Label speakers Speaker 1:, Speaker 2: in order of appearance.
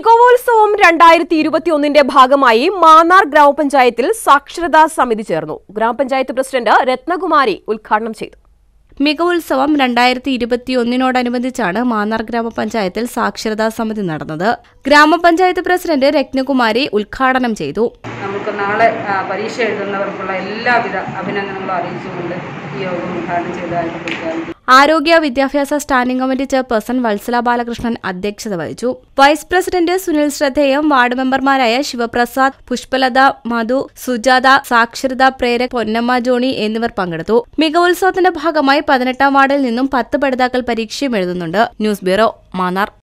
Speaker 1: മികവോത്സവം രണ്ടായിരത്തി ഇരുപത്തിയൊന്നിന്റെ ഭാഗമായി മാന്നാർ ഗ്രാമപഞ്ചായത്തിൽ സാക്ഷരതാ സമിതി ചേർന്നു ഗ്രാമപഞ്ചായത്ത് പ്രസിഡന്റ് രത്നകുമാരി ഉദ്ഘാടനം ചെയ്തു
Speaker 2: മികവുത്സവം രണ്ടായിരത്തി ഇരുപത്തിയൊന്നിനോടനുബന്ധിച്ചാണ് മാന്നാർ ഗ്രാമപഞ്ചായത്തിൽ സാക്ഷരതാ സമിതി നടന്നത് ഗ്രാമപഞ്ചായത്ത് പ്രസിഡന്റ് രത്നകുമാരി ഉദ്ഘാടനം ചെയ്തു
Speaker 3: നമുക്ക് നാളെ ആ, പരീക്ഷ എഴുതുന്നവർക്കുള്ള എല്ലാവിധ അഭിനന്ദനങ്ങളും അറിയിച്ചുകൊണ്ട് ഈ യോഗം ഉദ്ഘാടനം ചെയ്തതായിട്ട് പ്രഖ്യാപിക്കുന്നു
Speaker 2: ആരോഗ്യ വിദ്യാഭ്യാസ standing committee chairperson Vatsala Balakrishnan അധ്യക്ഷത വഹിച്ചു വൈസ് പ്രസിഡന്റ് സുനിൽ ശ്രദ്ധേയം വാർഡ് മെമ്പർമാരായ ശിവപ്രസാദ് പുഷ്പലത മധു സുജാത സാക്ഷരതാ പ്രേരക് പൊന്നമ്മ ജോണി എന്നിവർ പങ്കെടുത്തു മികവുത്സവത്തിന്റെ ഭാഗമായി പതിനെട്ടാം വാർഡിൽ നിന്നും പത്ത് പഠിതാക്കൾ പരീക്ഷയും എഴുതുന്നുണ്ട് ന്യൂസ് ബ്യൂറോ മാന്നാർ